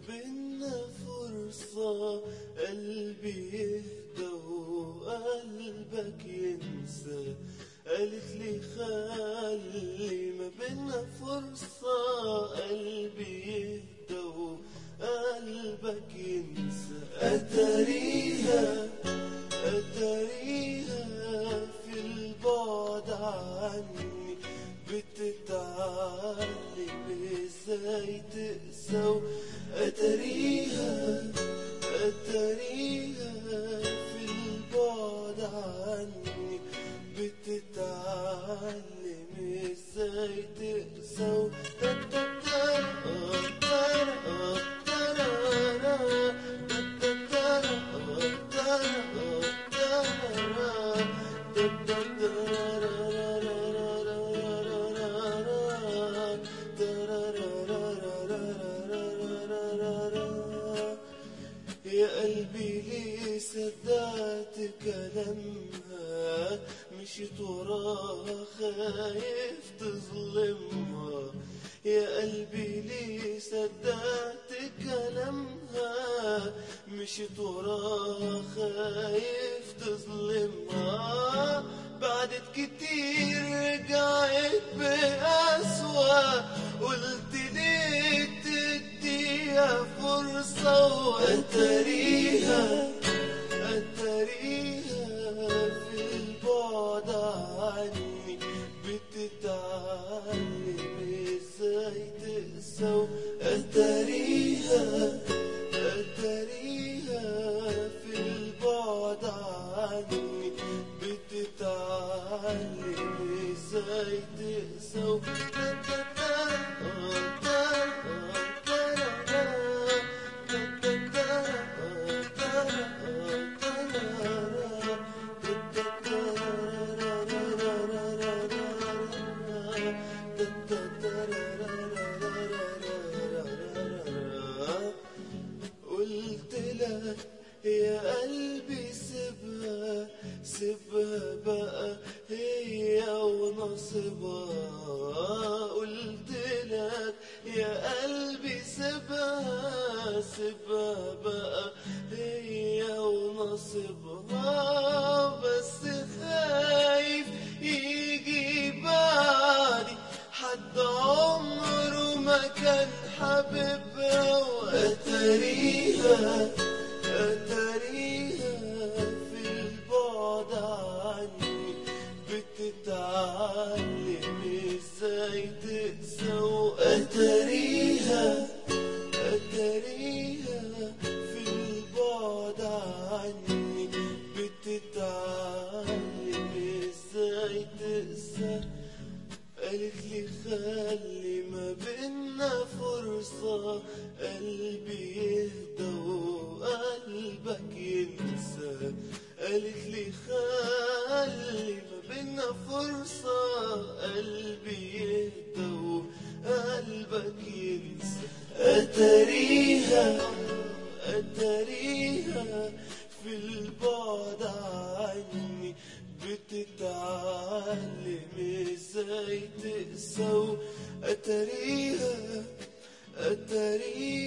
بينا فرصة قلبي يهدى وقلبك ينسى قالت لي خلي ما بينا فرصة قلبي يهدى وقلبك ينسى أتاريها أتاريها في البعد عني بتتعلم ازاي تقسى أتاريها أتاريها في البعد عني بتتعلم ازاي تقسى يا قلبي ليه صدقت كلامها مشيت وراها خايف تظلمها يا قلبي ليه صدقت كلامها مشيت وراها خايف تظلمها بعدت كتير رجعت بأسوأ قلت ليه تديها فرصة وأتاريها أتاريها في البعد عني بتتعلم ازاي تقسى أتاريها أتاريها في البعد عني بتتعلم ازاي تقسى قلت لك يا قلبي سيبها سيبها بقى هي ونصيبها قلت لك يا قلبي سيبها سيبها بقى هي ونصيبها بس خايف يجي بعدي حد عمره ما كان حبيبها وأتاريها أتاريها في البعد عني بتتعلم ازاي تقسى وأتاريها أتاريها في البعد عني بتتعلم ازاي تقسى قالت لي خلي ما بينا فرصة قلبي يهدى وقلبك ينسى قالت لي خلي ما بينا فرصة قلبي يهدى وقلبك ينسى أتاريها أتاريها في البعد عني بتتعلم ازاي تقسى أتاريها أتاريها